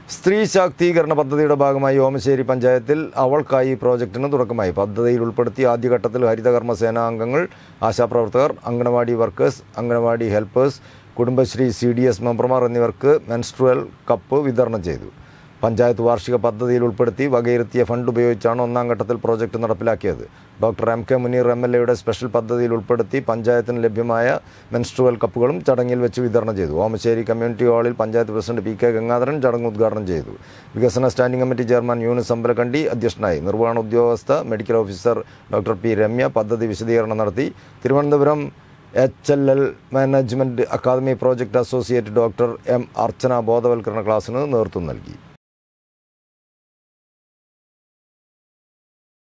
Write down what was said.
സ്ത്രീ ശാക്തീകരണ പദ്ധതിയുടെ ഭാഗമായി ഓമശ്ശേരി പഞ്ചായത്തിൽ അവൾക്കായി പ്രോജക്റ്റിന് തുടക്കമായി പദ്ധതിയിൽ ഉൾപ്പെടുത്തി ആദ്യഘട്ടത്തിൽ ഹരിതകർമ്മ സേനാംഗങ്ങൾ ആശാപ്രവർത്തകർ anganwadi workers anganwadi helpers Kudumbashree C D S മെമ്പർമാർ എന്നിവർക്ക് മെൻസ്ട്രുവൽ കപ്പ് വിതരണം ചെയ്തു പഞ്ചായത്ത് വാർഷിക പദ്ധതിയിൽ ഉൾപ്പെടുത്തി വകയിരുത്തിയ ഫണ്ട് ഉപയോഗിച്ചാണ് ഒന്നാം ഘട്ടത്തിൽ പ്രോജക്റ്റ് നടപ്പിലാക്കിയത് doctor M K Muneer M L എയുടെ സ്പെഷ്യൽ പദ്ധതിയിൽ ഉൾപ്പെടുത്തി പഞ്ചായത്തിന് ലഭ്യമായ മെൻസ്ട്രുവൽ കപ്പുകളും ചടങ്ങിൽ വെച്ച് വിതരണം ചെയ്തു ഓമശ്ശേരി കമ്മ്യൂണിറ്റി ഹാളിൽ panchayat president P K Gangadharan ചടങ്ങ് ഉദ്ഘാടനം ചെയ്തു വികസന standing committee chairman Younis Ambalakandi അധ്യക്ഷനായി നിർവഹണ ഉദ്യോഗസ്ഥ medical officer doctor P Ramya പദ്ധതി വിശദീകരണം നടത്തി Thiruvananthapuram H L L management academy project associate doctor M Archana ബോധവൽക്കരണ ക്ലാസ്സിന് നേതൃത്വം നൽകി